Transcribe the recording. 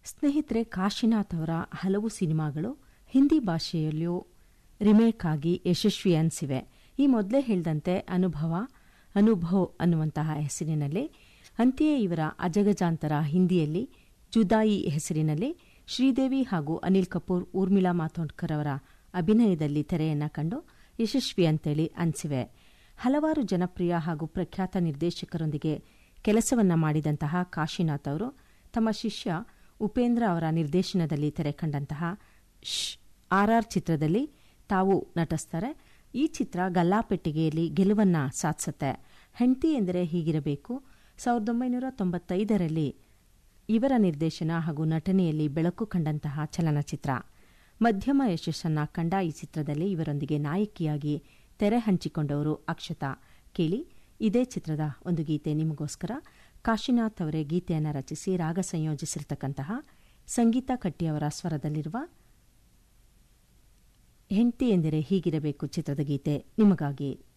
ಸ್ನೇಹಿತರೆ ಕಾಶಿನಾಥ್ ಅವರ ಹಲವು ಸಿನಿಮಾಗಳು ಹಿಂದಿ ಭಾಷೆಯಲ್ಲಿಯೂ ರಿಮೇಕ್ ಆಗಿ ಯಶಸ್ವಿ ಅನಿಸಿವೆ ಈ ಮೊದಲೇ ಹೇಳಿದಂತೆ ಅನುಭವ ಅನುಭವ್ ಅನ್ನುವಂತಹ ಹೆಸರಿನಲ್ಲಿ ಅಂತೆಯೇ ಇವರ ಅಜಗಜಾಂತರ ಹಿಂದಿಯಲ್ಲಿ ಜುದಾಯಿ ಹೆಸರಿನಲ್ಲಿ ಶ್ರೀದೇವಿ ಹಾಗೂ ಅನಿಲ್ ಕಪೂರ್ ಊರ್ಮಿಳಾ ಮಾತೋಂಡ್ಕರ್ ಅವರ ಅಭಿನಯದಲ್ಲಿ ತೆರೆಯನ್ನ ಕಂಡು ಯಶಸ್ವಿ ಅಂತೇಳಿ ಅನಿಸಿವೆ ಹಲವಾರು ಜನಪ್ರಿಯ ಹಾಗೂ ಪ್ರಖ್ಯಾತ ನಿರ್ದೇಶಕರೊಂದಿಗೆ ಕೆಲಸವನ್ನ ಮಾಡಿದಂತಹ ಕಾಶಿನಾಥ್ ಅವರು ತಮ್ಮ ಶಿಷ್ಯ ಉಪೇಂದ್ರ ಅವರ ನಿರ್ದೇಶನದಲ್ಲಿ ತೆರೆ ಕಂಡಂತಹ ಆರ್ಆರ್ ಚಿತ್ರದಲ್ಲಿ ತಾವು ನಟಿಸ್ತಾರೆ ಈ ಚಿತ್ರ ಗಲ್ಲಾಪೆಟ್ಟಿಗೆಯಲ್ಲಿ ಗೆಲುವನ್ನ ಸಾಧಿಸುತ್ತೆ ಹೆಂಡತಿ ಎಂದರೆ ಹೀಗಿರಬೇಕು ಸಾವಿರದ ಒಂಬೈನೂರ ತೊಂಬತ್ತೈದರಲ್ಲಿ ಇವರ ನಿರ್ದೇಶನ ಹಾಗೂ ನಟನೆಯಲ್ಲಿ ಬೆಳಕು ಕಂಡಂತಹ ಚಲನಚಿತ್ರ ಮಧ್ಯಮ ಯಶಸ್ಸನ್ನ ಕಂಡ ಈ ಚಿತ್ರದಲ್ಲಿ ಇವರೊಂದಿಗೆ ನಾಯಕಿಯಾಗಿ ತೆರೆ ಹಂಚಿಕೊಂಡವರು ಅಕ್ಷತಾ ಕೇಳಿ ಇದೇ ಚಿತ್ರದ ಒಂದು ಗೀತೆ ನಿಮಗೋಸ್ಕರ ಕಾಶಿನಾಥ್ ಅವರೇ ಗೀತೆಯನ್ನು ರಚಿಸಿ ರಾಗ ಸಂಯೋಜಿಸಿರ್ತಕ್ಕಂತಹ ಸಂಗೀತ ಕಟ್ಟಿಯವರ ಸ್ವರದಲ್ಲಿರುವ ಹೆಂಡತಿ ಎಂದರೆ ಹೀಗಿರಬೇಕು ಚಿತ್ರದ ಗೀತೆ ನಿಮಗಾಗಿ